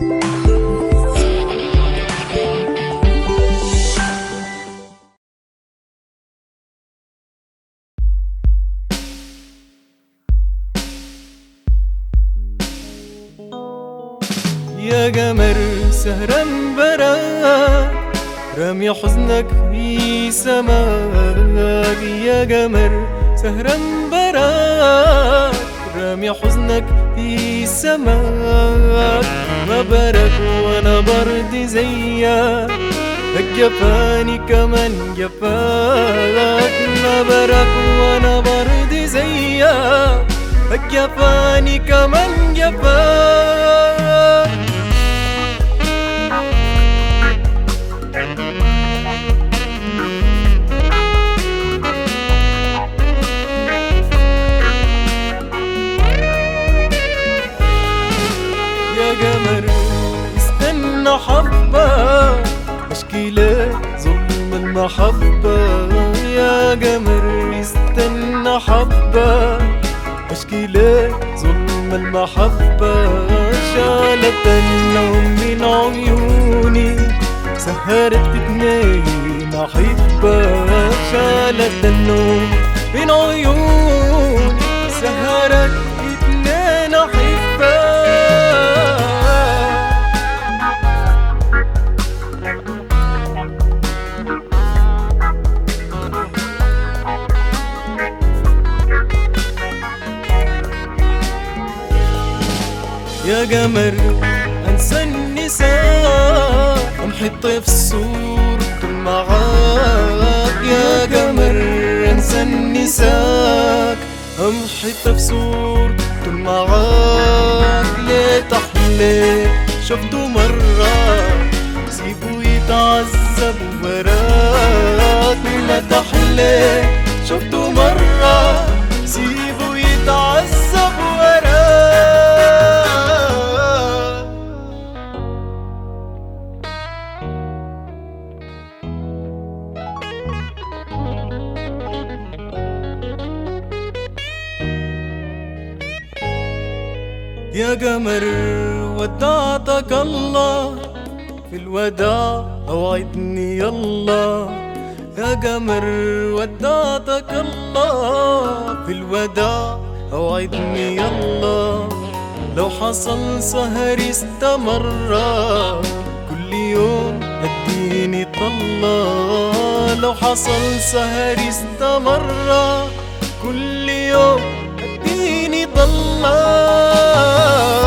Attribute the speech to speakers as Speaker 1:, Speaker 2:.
Speaker 1: يا قمر سهرا براك رامي حزنك في سماك يا قمر سهرا براك رامي حزنك في سماك ما برك وانا برد زيك جفاني كمان جفاك ما برك وانا برد زيك جفاني كمان جفاك يا قمر استنى حبة اشكي لك ظلم المحبة يا قمر استنى حبة اشكي لك ظلم المحبة شالت النوم من عيوني سهرت اتنين أحبة شالت النوم من عيوني سهرت اتنين أحبة يا قمر انسى النساء امحط في صورته معاك يا قمر انسى النساء امحط في صورته معاك ليه تحلي شفته مرة سيبه يتعذب وراك لا تحلي شفته مرة سيبه يتعذب وراك يا قمر ودعتك الله في الوداع اوعدني يلا يا قمر ودعتك الله في الوداع اوعدني يلا لو حصل سهر استمر كل يوم اديني طلة لو حصل سهر استمر كل يوم اديني ضلة